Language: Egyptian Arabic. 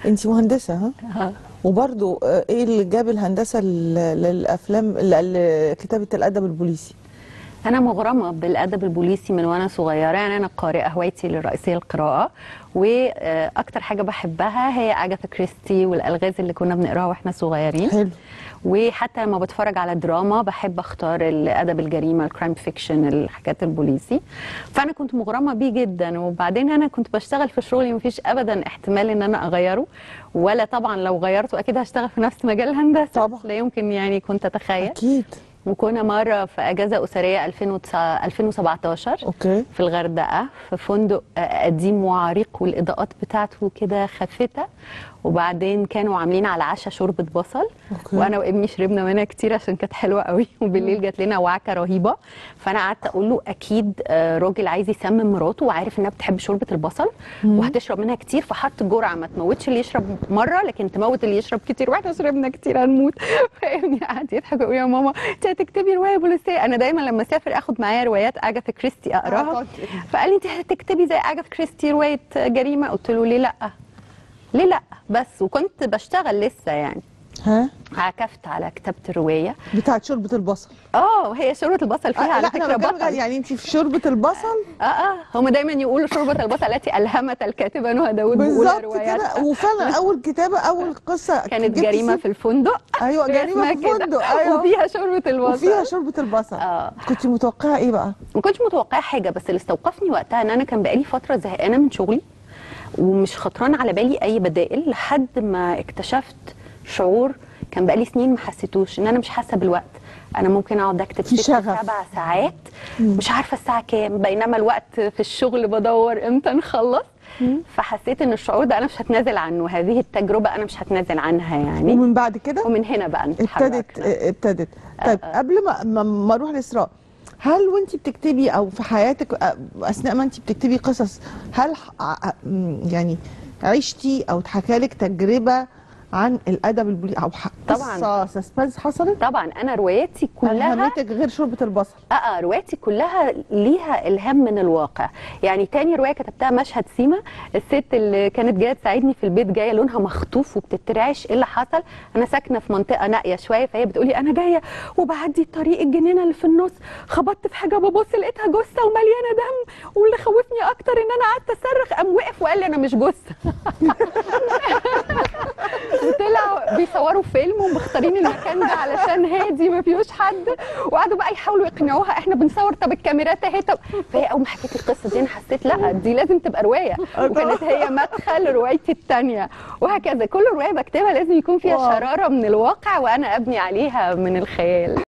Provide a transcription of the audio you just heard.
انت مهندسه ها آه. وبرضو آه، ايه اللي جاب الهندسه لل- للافلام ل- لكتابه الادب البوليسي انا مغرمه بالادب البوليسي من وانا صغيره يعني انا قارئه هوايتي الرئيسيه القراءه واكتر حاجه بحبها هي اجاثا كريستي والالغاز اللي كنا بنقراها واحنا صغيرين حلو وحتى لما بتفرج على دراما بحب اختار الادب الجريمه الكرايم فيكشن الحاجات البوليسي فانا كنت مغرمه بيه جدا وبعدين انا كنت بشتغل في شغلي مفيش ابدا احتمال ان انا اغيره ولا طبعا لو غيرته اكيد هشتغل في نفس مجال الهندسه طبعا. لا يمكن يعني كنت اتخيل اكيد وكنا مره في اجازه اسريه 2009 2017 اوكي في الغردقه في فندق آه، قديم وعريق والاضاءات بتاعته كده خافته وبعدين كانوا عاملين على العشاء شوربه بصل أوكي. وانا وابني شربنا منها كتير عشان كانت حلوه قوي وبالليل جات لنا وعكه رهيبه فانا قعدت اقول له اكيد آه، راجل عايز يسمم مراته وعارف انها بتحب شوربه البصل وهتشرب منها كتير فحط جرعه ما تموتش اللي يشرب مره لكن تموت اللي يشرب كتير واحنا شربنا كتير هنموت فابني قعد يضحك ويقول يا ماما انت هتكتبي روايه بوليسيه انا دايما لما اسافر اخد معايا روايات اجاثا كريستي اقراها آه، فقال لي انت هتكتبي زي اجاثا كريستي روايه جريمه قلت له ليه لا ليه لا بس وكنت بشتغل لسه يعني ها عكفت على كتابه الروايه بتاعت شوربه البصل اه هي شوربه البصل فيها آه على لا فكره انا بتكلم بطل يعني انت في شوربه البصل اه اه هم دايما يقولوا شوربه البصل التي الهمت الكاتبه نهى داوود بأولى بالظبط رواياتها. كده وفعلا اول كتابه اول قصه كانت جبت جريمه سيرة- في الفندق ايوه هي جريمه اسمها في كده. فندق ايوه وفيها شوربه البصل وفيها شوربه البصل اه كنت متوقعه ايه بقى ما كنتش متوقعه حاجه بس اللي استوقفني وقتها ان انا كان بقالي فتره زهقانه من شغلي ومش خطران على بالي اي بدائل لحد ما اكتشفت شعور كان بقالي سنين ما حسيتوش ان انا مش حاسه بالوقت انا ممكن اقعد اكتب في ست شغف. سبع ساعات مش عارفه الساعه كام بينما الوقت في الشغل بدور امتى نخلص فحسيت ان الشعور ده انا مش هتنازل عنه هذه التجربه انا مش هتنازل عنها يعني ومن بعد كده ومن هنا بقى ابتدت اتحركنا ابتدت طيب قبل ما ما- ما اروح لاسراء هل وانت بتكتبي او في حياتك أ- اثناء ما انت بتكتبي قصص هل ح- ع- م- يعني عشتي او اتحكى لك تجربه عن الادب البوليسي او ح- طبعاً. قصه سسبنس حصلت طبعا انا رواياتي كلها الهمتك غير شوربه البصل اه اه رواياتي كلها ليها الهام من الواقع يعني تاني روايه كتبتها مشهد سيما الست اللي كانت جايه تساعدني في البيت جايه لونها مخطوف وبتترعش ايه اللي حصل انا ساكنه في منطقه نائيه شويه فهي بتقولي انا جايه وبعدي طريق الجنينه اللي في النص خبطت في حاجه ببص لقيتها جثه ومليانه دم واللي خوفني اكتر ان انا قعدت اصرخ قام وقف وقال لي انا مش جثه وطلعوا بيصوروا فيلم ومختارين المكان ده علشان هادي ما فيهوش حد وقعدوا بقى يحاولوا يقنعوها احنا بنصور طب الكاميرات اهي طب فهي اول ما حكيت القصه دي انا حسيت لا دي لازم تبقى روايه وكانت هي مدخل روايتي الثانيه وهكذا كل روايه بكتبها لازم يكون فيها واو. شراره من الواقع وانا ابني عليها من الخيال